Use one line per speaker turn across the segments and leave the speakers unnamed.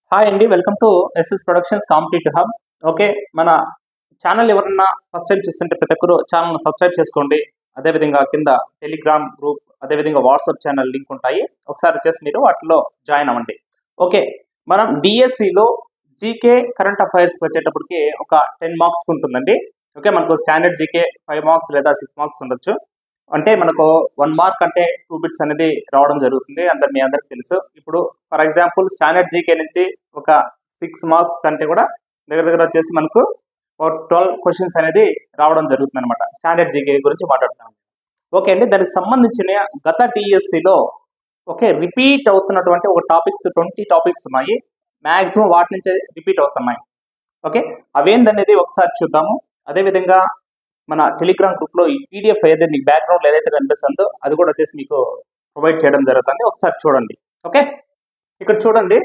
hi అండి welcome to SS productions competitive hub okay మన channel ఎవరన్నా ఫస్ట్ టైం చూస్తుంటే ప్రతి ఒక్కరు ఛానల్ సబ్స్క్రైబ్ చేసుకోండి అదేవిధంగా కింద టెలిగ్రామ్ గ్రూప్ అదేవిధంగా వాట్సాప్ ఛానల్ లింక్ ఉంటాయి ఒకసారి వచ్చేసి మీరు వాటిలో జాయిన్ అవ్వండి ఓకే మనం డిఎస్సిలో జీకే కరెంట్ అఫైర్స్కి వచ్చేటప్పటికి ఒక టెన్ మార్క్స్ ఉంటుందండి ఓకే మనకు స్టాండర్డ్ జీకే ఫైవ్ మార్క్స్ లేదా సిక్స్ మార్క్స్ ఉండొచ్చు అంటే మనకు వన్ మార్క్ అంటే టూ బిట్స్ అనేది రావడం జరుగుతుంది అందరు మీ అందరికి తెలుసు ఇప్పుడు ఫర్ ఎగ్జాంపుల్ స్టాండర్డ్ జీకే నుంచి ఒక సిక్స్ మార్క్స్ కంటే కూడా దగ్గర దగ్గర వచ్చేసి మనకు ఒక ట్వెల్వ్ క్వశ్చన్స్ అనేది రావడం జరుగుతుంది అనమాట స్టాండర్డ్ జీకే గురించి మాట్లాడుతున్నాం ఓకే అండి దానికి సంబంధించిన గత డిఎస్సిలో ఓకే రిపీట్ అవుతున్నటువంటి ఒక టాపిక్స్ ట్వంటీ టాపిక్స్ ఉన్నాయి మ్యాక్సిమం వాటి నుంచే రిపీట్ అవుతున్నాయి ఓకే అవేందనేది ఒకసారి చూద్దాము అదేవిధంగా మన టెలిగ్రామ్ గ్రూప్ లో ఈ పీడిఎఫ్ ఏదైతే మీకు బ్యాక్గ్రౌండ్ ఏదైతే కనిపిస్తుందో అది కూడా వచ్చేసి మీకు ప్రొవైడ్ చేయడం జరుగుతుంది ఒకసారి చూడండి ఓకే ఇక్కడ చూడండి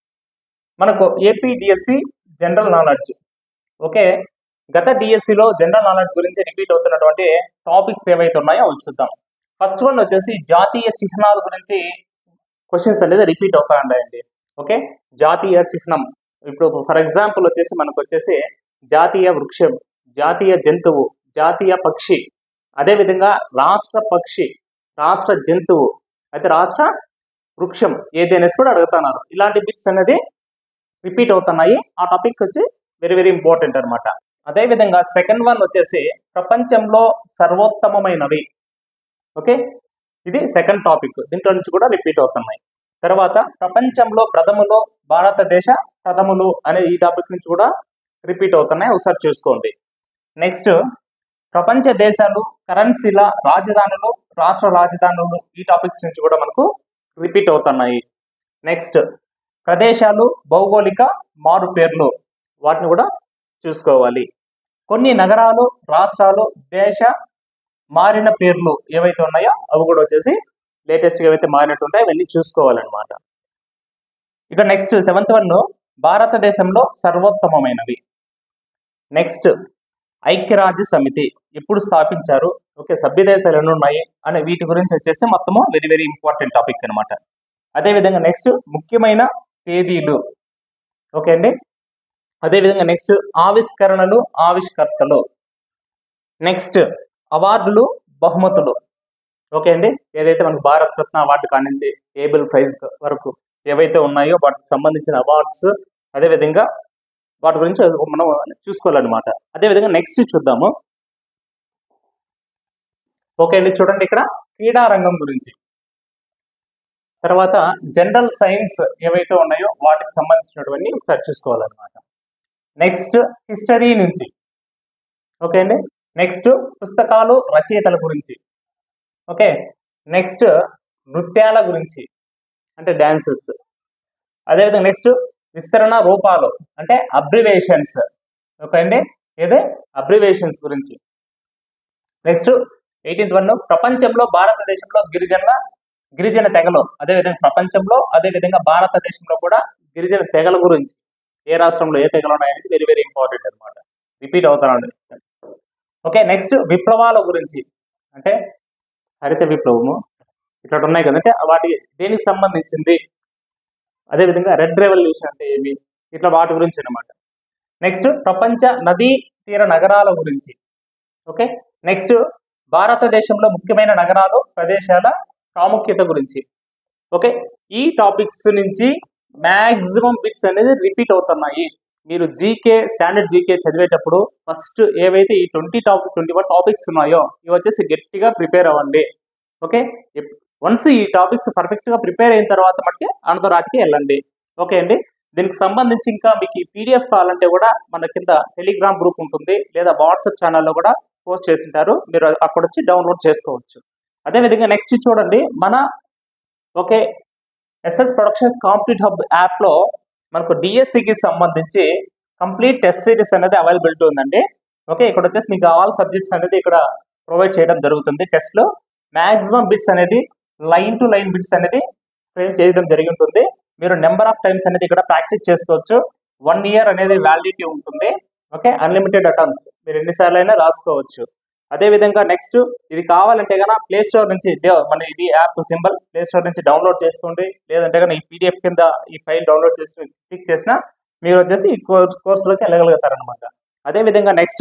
మనకు ఏపీడిఎస్సి జనరల్ నాలెడ్జ్ ఓకే గత డిఎస్సిలో జనరల్ నాలెడ్జ్ గురించి రిపీట్ అవుతున్నటువంటి టాపిక్స్ ఏవైతే ఉన్నాయో అవి చూద్దాం ఫస్ట్ వన్ వచ్చేసి జాతీయ చిహ్నాల గురించి క్వశ్చన్స్ అనేది రిపీట్ అవుతా ఉంటాయండి ఓకే జాతీయ చిహ్నం ఇప్పుడు ఫర్ ఎగ్జాంపుల్ వచ్చేసి మనకు వచ్చేసి జాతీయ వృక్షం జాతీయ జంతువు జాతీయ పక్షి అదేవిధంగా రాష్ట్ర పక్షి రాష్ట్ర జంతువు అయితే రాష్ట్ర వృక్షం ఏది అనేసి కూడా అడుగుతున్నారు ఇలాంటి బిట్స్ అనేది రిపీట్ అవుతున్నాయి ఆ టాపిక్ వచ్చి వెరీ వెరీ ఇంపార్టెంట్ అనమాట అదేవిధంగా సెకండ్ వన్ వచ్చేసి ప్రపంచంలో సర్వోత్తమమైనవి ఓకే ఇది సెకండ్ టాపిక్ దీంట్లో నుంచి కూడా రిపీట్ అవుతున్నాయి తర్వాత ప్రపంచంలో ప్రథములో భారతదేశ ప్రథములు అనే ఈ టాపిక్ నుంచి కూడా రిపీట్ అవుతున్నాయి ఒకసారి చూసుకోండి నెక్స్ట్ ప్రపంచ దేశాలు కరెన్సీల రాజధానులు రాష్ట్ర రాజధానులు ఈ టాపిక్స్ నుంచి కూడా మనకు రిపీట్ అవుతున్నాయి నెక్స్ట్ ప్రదేశాలు భౌగోళిక మారు పేర్లు వాటిని కూడా చూసుకోవాలి కొన్ని నగరాలు రాష్ట్రాలు దేశ మారిన పేర్లు ఏవైతే ఉన్నాయో అవి కూడా వచ్చేసి లేటెస్ట్ ఏవైతే మారినట్టు ఉంటాయో అవన్నీ చూసుకోవాలన్నమాట ఇక నెక్స్ట్ సెవెంత్ వన్ భారతదేశంలో సర్వోత్తమమైనవి నెక్స్ట్ ఐక్యరాజ్య సమితి ఎప్పుడు స్థాపించారు ఓకే సభ్య దేశాలు ఎన్ని ఉన్నాయి అనే వీటి గురించి వచ్చేసి మొత్తము వెరీ వెరీ ఇంపార్టెంట్ టాపిక్ అనమాట అదేవిధంగా నెక్స్ట్ ముఖ్యమైన తేదీలు ఓకే అండి అదేవిధంగా నెక్స్ట్ ఆవిష్కరణలు ఆవిష్కర్తలు నెక్స్ట్ అవార్డులు బహుమతులు ఓకే అండి ఏదైతే మనకు భారత్ రత్న అవార్డు కానించి ఏబుల్ ప్రైజ్ వరకు ఏవైతే ఉన్నాయో వాటికి సంబంధించిన అవార్డ్స్ అదేవిధంగా వాటి గురించి మనం చూసుకోవాలన్నమాట అదేవిధంగా నెక్స్ట్ చూద్దాము ఓకే అండి చూడండి ఇక్కడ క్రీడా రంగం గురించి తర్వాత జనరల్ సైన్స్ ఏవైతే ఉన్నాయో వాటికి సంబంధించినటువంటి ఒకసారి చూసుకోవాలన్నమాట నెక్స్ట్ హిస్టరీ నుంచి ఓకే అండి నెక్స్ట్ పుస్తకాలు రచయితల గురించి ఓకే నెక్స్ట్ నృత్యాల గురించి అంటే డాన్సెస్ అదేవిధంగా నెక్స్ట్ విస్తరణ రూపాలు అంటే అబ్రివేషన్స్ ఓకే అండి ఏదే అబ్రివేషన్స్ గురించి నెక్స్ట్ ఎయిటీన్త్ వన్ ప్రపంచంలో భారతదేశంలో గిరిజనుల గిరిజన తెగలు అదేవిధంగా ప్రపంచంలో అదేవిధంగా భారతదేశంలో కూడా గిరిజన తెగల గురించి ఏ రాష్ట్రంలో ఏ తెగలు ఉన్నాయనేది వెరీ వెరీ ఇంపార్టెంట్ అనమాట రిపీట్ అవుతానండి ఓకే నెక్స్ట్ విప్లవాల గురించి అంటే హరిత విప్లవము ఇక్కడ ఉన్నాయి కదంటే వాటి దేనికి సంబంధించింది అదేవిధంగా రెడ్ రెవల్యూషన్ అంటే ఏమి ఇట్లా వాటి గురించి అనమాట నెక్స్ట్ ప్రపంచ నదీ తీర నగరాల గురించి ఓకే నెక్స్ట్ భారతదేశంలో ముఖ్యమైన నగరాలు ప్రదేశాల ప్రాముఖ్యత గురించి ఓకే ఈ టాపిక్స్ నుంచి మ్యాక్సిమం బిట్స్ అనేది రిపీట్ అవుతున్నాయి మీరు జీకే స్టాండర్డ్ జీకే చదివేటప్పుడు ఫస్ట్ ఏవైతే ఈ twenty topic twenty one topics ఉన్నాయో ఇవి వచ్చేసి గట్టిగా ప్రిపేర్ అవ్వండి ఓకే వన్స్ ఈ టాపిక్స్ పర్ఫెక్ట్ గా ప్రిపేర్ అయిన తర్వాత మటుకే అనతో రాటికి వెళ్ళండి ఓకే అండి దీనికి సంబంధించి ఇంకా మీకు ఈ పీడిఎఫ్ కావాలంటే కూడా మన కింద టెలిగ్రామ్ గ్రూప్ ఉంటుంది లేదా వాట్సాప్ ఛానల్లో కూడా పోస్ట్ చేసింటారు మీరు అక్కడ వచ్చి డౌన్లోడ్ చేసుకోవచ్చు అదేవిధంగా నెక్స్ట్ చూడండి మన okay SS productions complete hub యాప్లో మనకు డిఎస్సికి సంబంధించి కంప్లీట్ టెస్ట్ సిరీస్ అనేది అవైలబిలిటీ ఉందండి ఓకే ఇక్కడ వచ్చేసి మీకు ఆల్ సబ్జెక్ట్స్ అనేది ఇక్కడ ప్రొవైడ్ చేయడం జరుగుతుంది టెస్ట్లో మ్యాక్సిమం బిట్స్ అనేది లైన్ టు లైన్ బిట్స్ అనేది ఫ్రేమ్ చేయడం జరిగి ఉంటుంది మీరు నెంబర్ ఆఫ్ టైమ్స్ అనేది ఇక్కడ ప్రాక్టీస్ చేసుకోవచ్చు వన్ ఇయర్ అనేది వ్యాలిడిటీ ఉంటుంది ఓకే అన్లిమిటెడ్ అటెంప్ట్స్ మీరు ఎన్నిసార్లు అయినా రాసుకోవచ్చు అదే విధంగా నెక్స్ట్ ఇది కావాలంటే కనుక ప్లే స్టోర్ నుంచి దే- మన ఇది యాప్ సింబల్ ప్లే స్టోర్ నుంచి డౌన్లోడ్ చేసుకోండి లేదంటే కనుక ఈ పీడిఎఫ్ కింద ఈ ఫైల్ డౌన్లోడ్ చేసుకుని క్లిక్ చేసినా మీరు వచ్చేసి ఈ కోర్స్ కోర్సులోకి వెళ్ళగలుగుతారు అనమాట అదే విధంగా నెక్స్ట్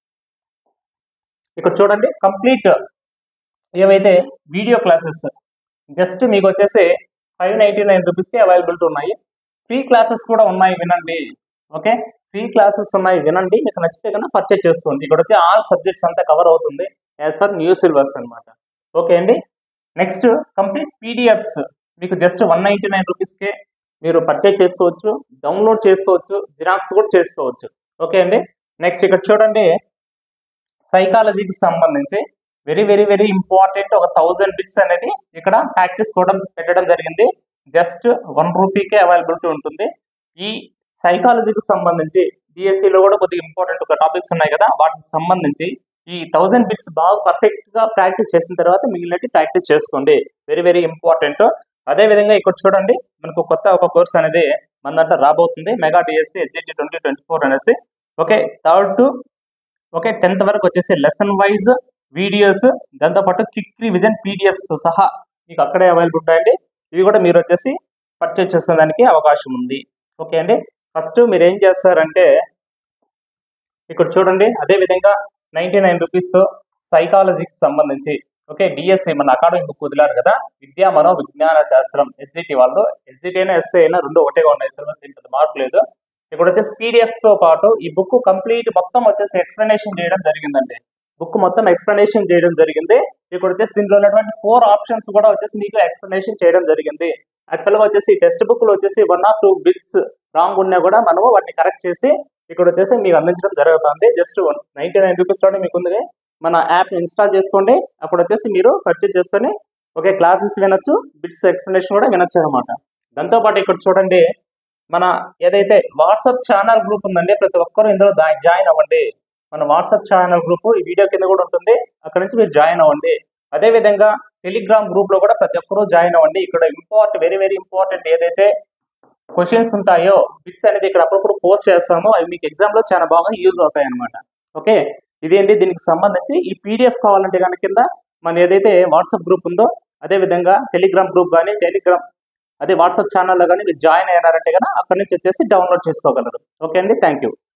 ఇక్కడ చూడండి కంప్లీట్ ఏవైతే వీడియో క్లాసెస్ జస్ట్ మీకు వచ్చేసి ఫైవ్ నైంటీ నైన్ రూపీస్కి అవైలబిలిటీ ఉన్నాయి ఫ్రీ క్లాసెస్ కూడా ఉన్నాయి వినండి ఓకే ఫ్రీ క్లాసెస్ ఉన్నాయి వినండి మీకు నచ్చితే కన్నా పర్చేజ్ చేసుకోండి ఇక్కడ వచ్చి ఆల్ సబ్జెక్ట్స్ అంతా కవర్ అవుతుంది యాజ్ పర్ న్యూ సిలబస్ అనమాట ఓకే అండి నెక్స్ట్ కంప్లీట్ పీడిఎఫ్స్ మీకు జస్ట్ వన్ నైంటీ నైన్ రూపీస్కే మీరు పర్చేజ్ చేసుకోవచ్చు డౌన్లోడ్ చేసుకోవచ్చు జిరాక్స్ కూడా చేసుకోవచ్చు ఓకే అండి నెక్స్ట్ ఇక్కడ చూడండి సైకాలజీకి సంబంధించి వెరీ వెరీ వెరీ ఇంపార్టెంట్ ఒక థౌజండ్ బిట్స్ అనేది ఇక్కడ ప్రాక్టీస్ కూడా పెట్టడం జరిగింది జస్ట్ వన్ రూపీకే అవైలబిలిటీ ఉంటుంది ఈ సైకాలజీకి సంబంధించి DSE లో కూడా కొద్దిగా ఇంపార్టెంట్ ఒక టాపిక్స్ ఉన్నాయి కదా వాటికి సంబంధించి ఈ థౌజండ్ బిట్స్ బాగా పర్ఫెక్ట్ గా ప్రాక్టీస్ చేసిన తర్వాత మిగిలినట్టు ప్రాక్టీస్ చేసుకోండి వెరీ వెరీ ఇంపార్టెంట్ అదే విధంగా ఇక్కడ చూడండి మనకు కొత్త ఒక కోర్స్ అనేది మన దాంట్లో రాబోతుంది mega DSC HGT twenty twenty four అనేసి okay third to okay tenth వరకు వచ్చేసి లెసన్ వైజ్ వీడియోస్ దాంతోపాటు క్విక్ రివిజన్ పీడిఎఫ్స్ తో సహా మీకు అక్కడే అవైలబుల్ ఉంటాయండి ఇవి కూడా మీరు వచ్చేసి పర్చేజ్ చేసుకోవడానికి అవకాశం ఉంది ఓకే అండి ఫస్ట్ మీరు ఏం చేస్తారంటే ఇక్కడ చూడండి అదే విధంగా నైన్టీ నైన్ రూపీస్తో సైకాలజీకి సంబంధించి ఓకే డిఎస్సి మన అకాడమిక్ బుక్ వదిలారు కదా విద్యా మనో విజ్ఞాన శాస్త్రం ఎస్జిటి వాళ్ళు ఎస్జిటి అయినా ఎస్ఏ అయినా రెండు ఒకటే ఉన్నాయి సిలబస్ ఏం పెద్ద మార్పు లేదు ఇక్కడ వచ్చేసి పీడిఎఫ్ తో పాటు ఈ బుక్ కంప్లీట్ మొత్తం వచ్చేసి ఎక్స్ప్లెనేషన్ చేయడం జరిగిందండి బుక్ మొత్తం ఎక్స్ప్లెనేషన్ చేయడం జరిగింది ఇక్కడ వచ్చేసి దీంట్లో ఉన్నటువంటి ఫోర్ ఆప్షన్స్ కూడా వచ్చేసి మీకు ఎక్స్ప్లెనేషన్ చేయడం జరిగింది యాక్చువల్ గా వచ్చేసి టెక్స్ట్ బుక్ లో వచ్చేసి one or two bits wrong ఉన్నా కూడా మనము వాటిని కరెక్ట్ చేసి ఇక్కడ వచ్చేసి మీకు అందించడం జరుగుతుంది జస్ట్ నైన్టీ నైన్ రూపీస్ లోనే మీకు ఉంది మన యాప్ ఇన్స్టాల్ చేసుకోండి అప్పుడు వచ్చేసి మీరు పర్చేజ్ చేసుకొని ఓకే క్లాసెస్ వినొచ్చు బిట్స్ ఎక్స్ప్లెనేషన్ కూడా వినొచ్చు అనమాట దాంతోపాటు ఇక్కడ చూడండి మన ఏదైతే వాట్సాప్ ఛానల్ గ్రూప్ ఉందండి ప్రతి ఒక్కరు ఇందులో జాయిన్ అవ్వండి మన వాట్సాప్ ఛానల్ గ్రూప్ ఈ వీడియో కింద కూడా ఉంటుంది అక్కడ నుంచి మీరు జాయిన్ అవ్వండి అదే విధంగా టెలిగ్రామ్ గ్రూప్ లో కూడా ప్రతి ఒక్కరూ జాయిన్ అవ్వండి ఇక్కడ ఇంపార్టెంట్ వెరీ వెరీ ఇంపార్టెంట్ ఏదైతే క్వశ్చన్స్ ఉంటాయో బిట్స్ అనేది ఇక్కడ అప్పుడప్పుడు పోస్ట్ చేస్తామో అవి మీకు ఎగ్జామ్ లో చాలా బాగా యూజ్ అవుతాయి అనమాట ఓకే ఇదేంటి దీనికి సంబంధించి ఈ పీడిఎఫ్ కావాలంటే కనుక కింద మన ఏదైతే వాట్సాప్ గ్రూప్ ఉందో అదే విధంగా టెలిగ్రామ్ గ్రూప్ కానీ టెలిగ్రామ్ అదే వాట్సాప్ ఛానల్లో కానీ మీరు జాయిన్ అయ్యారంటే కనుక అక్కడి నుంచి వచ్చేసి డౌన్లోడ్ చేసుకోగలరు ఓకే అండి థ్యాంక్ యూ